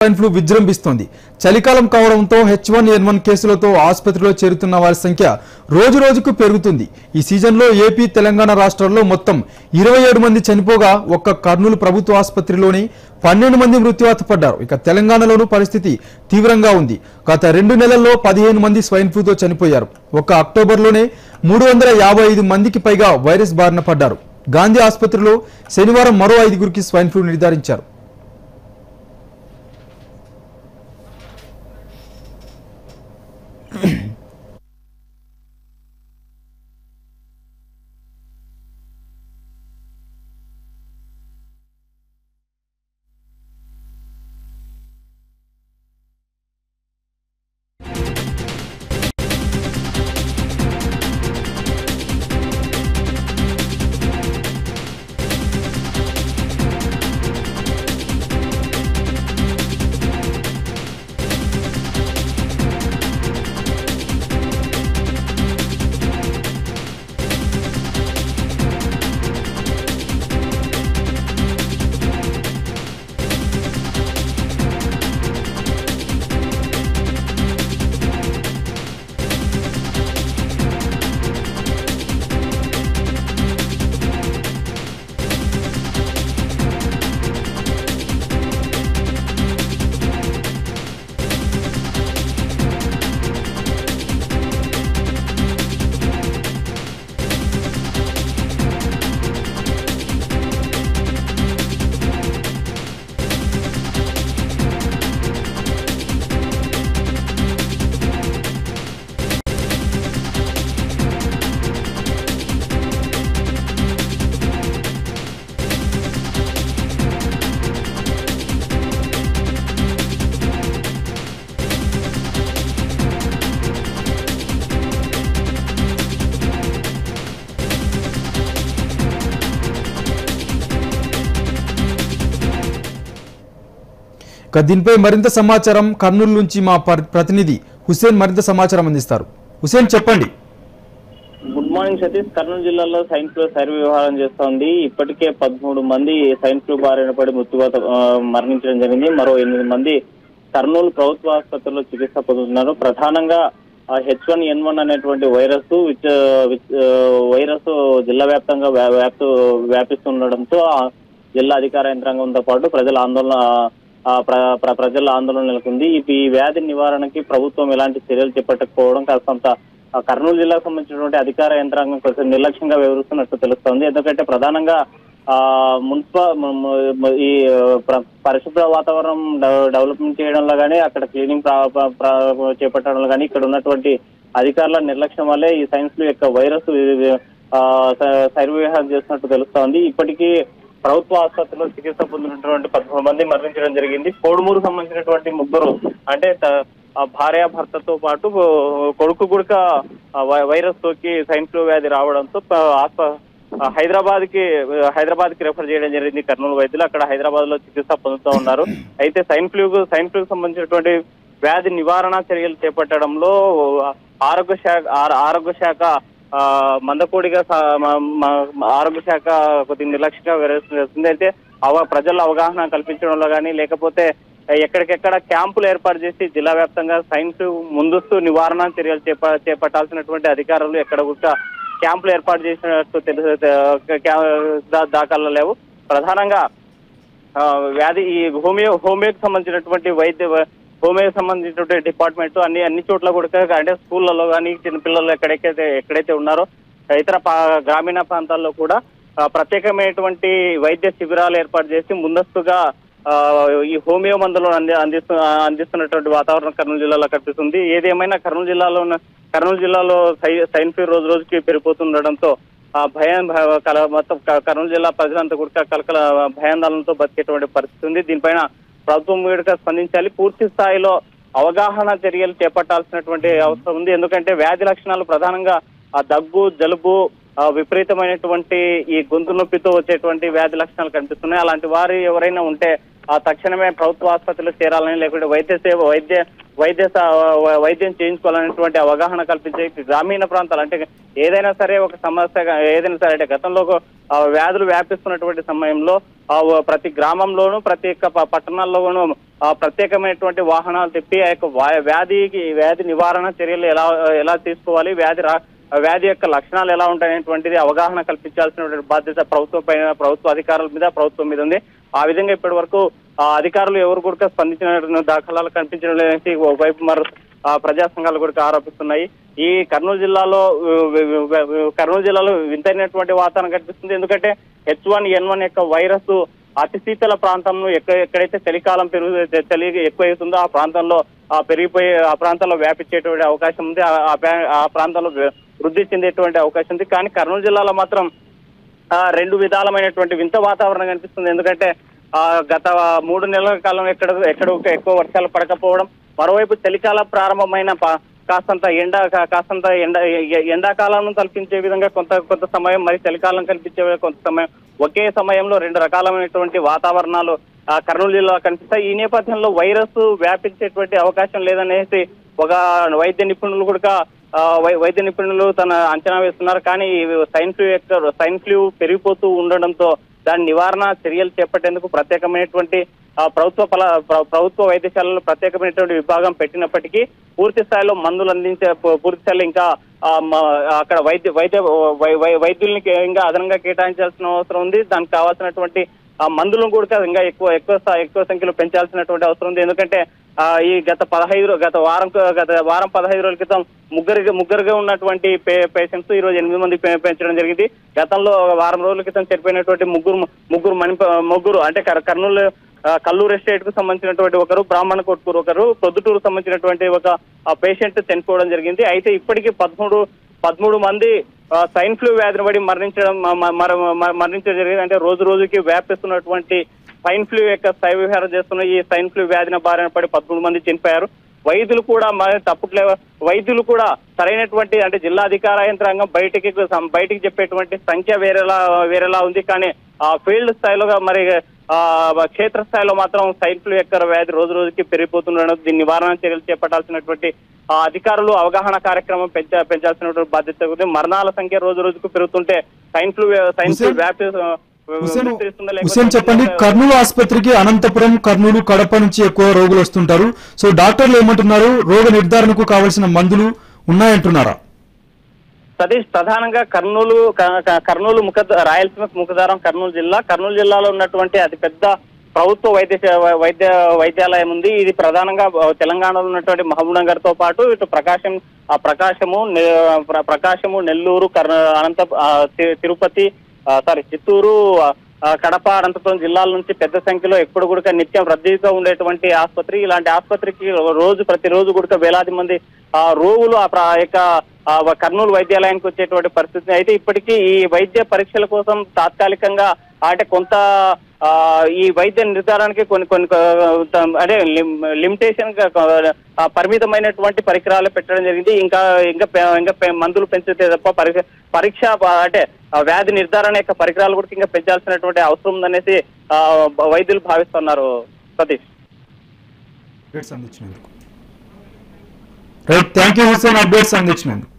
swine flu విజృంభిస్తోంది చలికాలం కావడంతో H one N one కేసులతో ఆసుపత్రిలో చేరుతున్న వారి సంఖ్య రోజు రోజుకు పెరుగుతుంది ఈ సీజన్లో ఏపీ తెలంగాణ రాష్ట్రాల్లో మొత్తం ఇరవై ఏడు మంది చనిపోగా ఒక్క కర్నూలు ప్రభుత్వ ఆసుపత్రిలోని పన్నెండు మంది మృత్యువాత పడ్డారు ఇక తెలంగాణలోనూ పరిస్థితి తీవ్రంగా ఉంది గత రెండు నెలల్లో పదిహేను మంది స్వైన్ ఫ్లూతో చనిపోయారు ఒక్క అక్టోబర్లోనే మూడు వందల యాభై ఐదు మందికి పైగా వైరస్ బారిన పడ్డారు గాంధీ ఆసుపత్రిలో శనివారం మరో ఐదుగురికి స్వైన్ ఫ్లూ నిర్ధారించారు ఇక దీనిపై మరింత సమాచారం కర్నూలు నుంచి మా పర్- ప్రతినిధి హుసేన్ మరింత సమాచారం అందిస్తారు హుసేన్ చెప్పండి గుడ్ మార్నింగ్ సతీష్ కర్నూలు జిల్లాలో సైన్ ఫ్లూ సర్వే వ్యవహారం చేస్తోంది ఇప్పటికే పదమూడు మంది సైన్ ఫ్లూ బారిన పడి మృత్యువాత ఆ, మరణించడం జరిగింది మరో ఎనిమిది మంది కర్నూలు ప్రభుత్వ ఆసుపత్రిలో చికిత్స పొందుతున్నారు ప్రధానంగా హెచ్ వన్ ఎన్ వన్ అనేటువంటి వైరస్ విచ్ విచ్ ఆ, వైరస్ జిల్లా వ్యాప్తంగా వ్యా- వ్యాప్తు వ్యాపిస్తుండడంతో ఆ జిల్లా అధికార యంత్రాంగంతో పాటు ప్రజల ఆందోళన ఆ, ప్ర- ప్ర- ప్రజల ఆందోళన నెలకొంది ఈ ఈ వ్యాధి నివారణకి ప్రభుత్వం ఎలాంటి చర్యలు చేపట్టకపోవడం కాస్తంత ఆ, కర్నూలు జిల్లాకు సంబంధించినటువంటి అధికార యంత్రాంగం కొంచెం నిర్లక్ష్యంగా వ్యవహరిస్తున్నట్టు తెలుస్తోంది ఎందుకంటే ప్రధానంగా ఆ మున్సిపల్ మ- మ- ఈ ప్ర- పరిశుభ్ర వాతావరణం డెవ- డెవలప్మెంట్ చేయడంలో కానీ అక్కడ క్లీనింగ్ ప్ర- ప్ర- ప్ర- చేపట్టడంలో కానీ ఇక్కడ ఉన్నటువంటి అధికారుల నిర్లక్ష్యం వల్లే ఈ సైన్స్ లో యొక్క వైరస్ ఆ, స- సర్వేహారం చేస్తున్నట్టు తెలుస్తోంది ఇప్పటికీ ప్రభుత్వ ఆసుపత్రిలో చికిత్స పొందినటువంటి పదమూడు మంది మరణించడం జరిగింది కోడుమూరు సంబంధించినటువంటి ముగ్గురు అంటే త- ఆ భార్య భర్తతో పాటు కొడుకు కూడా వైరస్ సోకి సైన్ ఫ్లూ వ్యాధి రావడంతో ప- ఆస్ప హైదరాబాద్ కి హైదరాబాద్ కి రెఫర్ చేయడం జరిగింది కర్నూలు వైద్యులు అక్కడ హైదరాబాద్ లో చికిత్స పొందుతూ ఉన్నారు అయితే సైన్ ఫ్లూ సైన్ ఫ్లూ సంబంధించినటువంటి వ్యాధి నివారణ చర్యలు చేపట్టడంలో ఆరోగ్య శాఖ ఆర- ఆరోగ్య శాఖ ఆ, మందకోడిగా స- మ- మ- ఆరోగ్య శాఖ కొద్దిగా నిర్లక్ష్యంగా వ్యవహరిస్తుంది అయితే అవ ప్రజల అవగాహన కల్పించడంలో కానీ లేకపోతే ఎక్కడికెక్కడ క్యాంపులు ఏర్పాటు చేసి జిల్లా వ్యాప్తంగా సైన్స్ ముందస్తు నివారణ చర్యలు చేప చేపట్టాల్సినటువంటి అధికారులు ఎక్కడ కూడా క్యాంపులు ఏర్పాటు చేసినట్టు తెలుసు దా- దాఖలు లేవు ప్రధానంగా ఆ, వ్యాధి ఈ హోమియో హోమియోకి సంబంధించినటువంటి వైద్య హోమియో సంబంధించినటువంటి డిపార్ట్మెంట్ అన్ని అన్ని చోట్ల కూడా అంటే స్కూళ్ళలో కానీ చిన్నపిల్లలు ఎక్కడైతే ఎక్కడైతే ఉన్నారో ఇతర పా- గ్రామీణ ప్రాంతాల్లో కూడా ఆ, ప్రత్యేకమైనటువంటి వైద్య శిబిరాలు ఏర్పాటు చేసి ముందస్తుగా ఆ, ఈ హోమియో మందులను అంది అందిస్తు అందిస్తున్నటువంటి వాతావరణం కర్నూలు జిల్లాలో కనిపిస్తుంది ఏదేమైనా కర్నూలు జిల్లాలో ఉన్న కర్నూలు జిల్లాలో సై- సైన్ ఫీవర్ రోజు రోజుకి పెరిగిపోతుండడంతో ఆ భయం భ- కల మొత్తం క- కర్నూలు జిల్లా ప్రజలంతా కూడా కలకల భయాందోళనతో బతికేటువంటి పరిస్థితి ఉంది దీనిపైన ప్రభుత్వం వీడిగా స్పందించాలి పూర్తి స్థాయిలో అవగాహన చర్యలు చేపట్టాల్సినటువంటి అవసరం ఉంది ఎందుకంటే వ్యాధి లక్షణాలు ప్రధానంగా ఆ దగ్గు జలుబు ఆ విపరీతమైనటువంటి ఈ గొంతు నొప్పితో వచ్చేటువంటి వ్యాధి లక్షణాలు కనిపిస్తున్నాయి అలాంటి వారు ఎవరైనా ఉంటే ఆ తక్షణమే ప్రభుత్వ ఆసుపత్రిలో చేరాలని లేకుంటే వైద్య సేవ వైద్య వైద్య స- వ- వైద్యం చేయించుకోవాలనేటువంటి అవగాహన కల్పించే గ్రామీణ ప్రాంతాలు అంటే ఏదైనా సరే ఒక సమస్య ఏదైనా సరే అంటే గతంలో ఒక, ఆ, వ్యాధులు వ్యాపిస్తున్నటువంటి సమయంలో ఆ, వ- ప్రతి గ్రామంలోనూ ప్రతి ఒక్క ప- పట్టణాల్లోనూ ఆ, ప్రత్యేకమైనటువంటి వాహనాలు తిప్పి ఆ యొక్క వా- వ్యాధికి వ్యాధి నివారణ చర్యలు ఎలా ఎలా తీసుకోవాలి వ్యాధి రా వ్యాధి యొక్క లక్షణాలు ఎలా ఉంటాయనేటువంటిది అవగాహన కల్పించాల్సినటువంటి బాధ్యత ప్రభుత్వం పైన ప్రభుత్వ అధికారుల మీద ప్రభుత్వం మీద ఉంది ఆ విధంగా ఇప్పటి వరకు ఆ అధికారులు ఎవరు కూడా స్పందించిన దాఖలాలు కనిపించడం లేదని ఒకవైపు మరి ఆ ప్రజా సంఘాలు కూడా ఆరోపిస్తున్నాయి ఈ కర్నూలు జిల్లాలో ఉ, ఉ, ఉ, ఉ, కర్నూలు జిల్లాలో వింతైనటువంటి వాతావరణం కనిపిస్తుంది ఎందుకంటే హెచ్ వన్ ఎన్ వన్ యొక్క వైరస్ అతి శీతల ప్రాంతంలో ఎక్కడ ఎక్కడైతే చలికాలం పెరుగు చలి ఎక్కువ అవుతుందో ఆ ప్రాంతంలో ఆ పెరిగిపోయే ఆ ప్రాంతంలో వ్యాపించేటువంటి అవకాశం ఉంది ఆ- ఆ ప్రా- ఆ ప్రాంతంలో వృద్ధి చెందేటువంటి అవకాశం ఉంది కానీ కర్నూలు జిల్లాలో మాత్రం ఆ, రెండు విధాలమైనటువంటి వింత వాతావరణం కనిపిస్తుంది ఎందుకంటే ఆ గత మూడు నెలల కాలం ఎక్కడ ఎక్కడ ఎక్కువ వర్షాలు పడకపోవడం మరోవైపు చలికాలం ప్రారంభమైన ప- కాస్తంత ఎండ కా- కాస్తంత ఎండ ఎ- ఎండాకాలం కల్పించే విధంగా కొంత కొంత సమయం మరి చలికాలం కల్పించే కొంత సమయం ఒకే సమయంలో రెండు రకాలమైనటువంటి వాతావరణాలు ఆ, కర్నూలు జిల్లాలో కనిపిస్తాయి ఈ నేపథ్యంలో వైరస్ వ్యాపించేటువంటి అవకాశం లేదనేసి ఒక వైద్య నిపుణులు కూడా ఆ, వై- వైద్య నిపుణులు తన అంచనా వేస్తున్నారు కానీ ఈ సైన్ ఫ్లూ యొక్క సైన్ ఫ్లూ పెరిగిపోతూ ఉండడంతో దాని నివారణ చర్యలు చేపట్టేందుకు ప్రత్యేకమైనటువంటి ఆ, ప్రభుత్వ పల ప్ర- ప్రభుత్వ వైద్యశాలలో ప్రత్యేకమైనటువంటి విభాగం పెట్టినప్పటికీ పూర్తి స్థాయిలో మందులు అందించే పూ- పూర్తి స్థాయిలో ఇంకా ఆ, మ- అక్కడ వైద్య వైద్య వై- వై- వైద్యుల్ని కే- ఇంకా అదనంగా కేటాయించాల్సిన అవసరం ఉంది దానికి కావాల్సినటువంటి ఆ మందులను కూడా ఇంకా ఎక్కువ ఎక్కువ స్థా- ఎక్కువ సంఖ్యలో పెంచాల్సినటువంటి అవసరం ఉంది ఎందుకంటే ఆ, ఈ గత పదహైదు రో- గత వారం గత వారం పదహైదు రోజుల క్రితం ముగ్గురుగా ముగ్గురుగా ఉన్నటువంటి పేషెంట్స్ ఈ రోజు ఎనిమిది మంది పె- పెంచడం జరిగింది గతంలో ఒక వారం రోజుల క్రితం చనిపోయినటువంటి ముగ్గురు ముగ్గురు మణి ముగ్గురు అంటే కర్- కర్నూలు ఆ, కల్లూరు ఎస్టేట్ కు సంబంధించినటువంటి ఒకరు బ్రాహ్మణ కొట్టుకూరు ఒకరు ప్రొద్దుటూరు సంబంధించినటువంటి ఒక పేషెంట్ చనిపోవడం జరిగింది అయితే ఇప్పటికీ పదమూడు పదమూడు మంది ఆ, స్వైన్ ఫ్లూ వ్యాధిని పడి మరణించడం మ- మ- మర- మ- మరణించడం జరిగింది అంటే రోజు రోజుకి వ్యాపిస్తున్నటువంటి స్వైన్ ఫ్లూ యొక్క స్థాయి విహారం చేస్తున్న ఈ స్వైన్ ఫ్లూ వ్యాధిన బారిన పడి పదమూడు మంది చనిపోయారు వైద్యులు కూడా మరి తప్పుట్లే వైద్యులు కూడా సరైనటువంటి అంటే జిల్లా అధికార యంత్రాంగం బయటికి సం- బయటికి చెప్పేటువంటి సంఖ్య వేరేలా వేరేలా ఉంది కానీ ఆ ఫీల్డ్ స్థాయిలో మరి ఆ క్షేత్ర స్థాయిలో మాత్రం సైన్ ఫ్లూ యొక్క వ్యాధి రోజు రోజుకి పెరిగిపోతుండడం దీని నివారణ చర్యలు చేపట్టాల్సినటువంటి ఆ అధికారులు అవగాహన కార్యక్రమం పెంచ పెంచాల్సినటువంటి బాధ్యత ఉంది మరణాల సంఖ్య రోజు రోజుకు పెరుగుతుంటే swine flu swine flu Hussain- వ్యాపి హుసేన్ విస్తరిస్తుందా లేకపోతే హుసేన్ చెప్పండి కర్నూలు ఆసుపత్రికి అనంతపురం కర్నూలు కడప నుంచి ఎక్కువ రోగులు వస్తుంటారు సో డాక్టర్లు ఏమంటున్నారు రోగ నిర్ధారణకు కావలసిన మందులు ఉన్నాయంటున్నారా సతీష్ ప్రధానంగా కర్నూలు క- క- కర్నూలు ముఖ రాయలసీమ ముఖదారం కర్నూలు జిల్లా కర్నూలు జిల్లాలో ఉన్నటువంటి అతిపెద్ద ప్రభుత్వ వైద్య శా- వైద్య వైద్యాలయం ఉంది ఇది ప్రధానంగా ఆ, తెలంగాణలో ఉన్నటువంటి మహబూబ్నగర్ తో పాటు ఇటు ప్రకాశం ఆ ప్రకాశము నె- ప్ర- ప్రకాశము నెల్లూరు కర్ణ అనంత ఆ, తి- తిరుపతి సారీ చిత్తూరు ఆ, ఆ, కడప అనంతపురం జిల్లాల నుంచి పెద్ద సంఖ్యలో ఎప్పుడు కూడా నిత్యం రద్దీగా ఉండేటువంటి ఆసుపత్రి ఇలాంటి ఆసుపత్రికి రోజు ప్రతిరోజు కూడా వేలాది మంది ఆ రోగులు ఆ ప్ర- యొక్క ఆ వ- కర్నూలు వైద్యాలయానికి వచ్చేటువంటి పరిస్థితి అయితే ఇప్పటికీ ఈ వైద్య పరీక్షల కోసం తాత్కాలికంగా అంటే కొంత ఆ, ఈ వైద్య నిర్ధారణకి కొన్ని కొన్ని ఆ, అంటే లిమిటేషన్ పరిమితమైనటువంటి పరికరాలు పెట్టడం జరిగింది ఇంకా ఇంకా పె- ఇంకా పె- మందులు పెంచితే తప్ప పరీక్ష పరీక్ష ప- అంటే ఆ వ్యాధి నిర్ధారణ యొక్క పరికరాలు కూడా ఇంకా పెంచాల్సినటువంటి అవసరం ఉందనేసి ఆ, వైద్యులు భావిస్తున్నారు సతీష్ అప్డేట్స్ అందించినందుకు right thank you Hussain updates అందించినందుకు